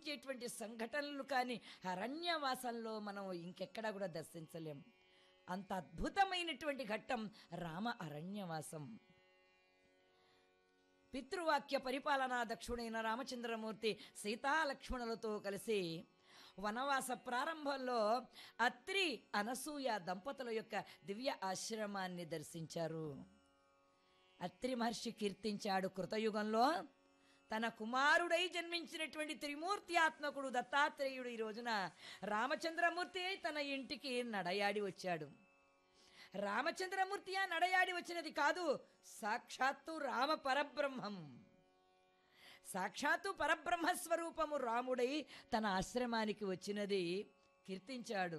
దర్శించేటువంటి సంఘటనలు కానీ అరణ్యవాసంలో మనం ఇంకెక్కడా కూడా దర్శించలేం అంత అద్భుతమైనటువంటి ఘట్టం రామ అరణ్యవాసం పితృవాక్య పరిపాలనా దక్షుడైన రామచంద్రమూర్తి సీతాలక్ష్మణులతో కలిసి వనవాస ప్రారంభంలో అత్రి అనసూయ దంపతుల యొక్క దివ్య ఆశ్రమాన్ని దర్శించారు అత్రి మహర్షి కీర్తించాడు కృతయుగంలో తన కుమారుడై జన్మించినటువంటి త్రిమూర్తి ఆత్మకుడు దత్తాత్రేయుడు ఈ రోజున రామచంద్రమూర్తి అయి తన ఇంటికి నడయాడి వచ్చాడు రామచంద్రమూర్తి ఆ నడయాడి వచ్చినది కాదు సాక్షాత్తు రామ పరబ్రహ్మం సాక్షాత్తు పరబ్రహ్మ స్వరూపము రాముడై తన ఆశ్రమానికి వచ్చినది కీర్తించాడు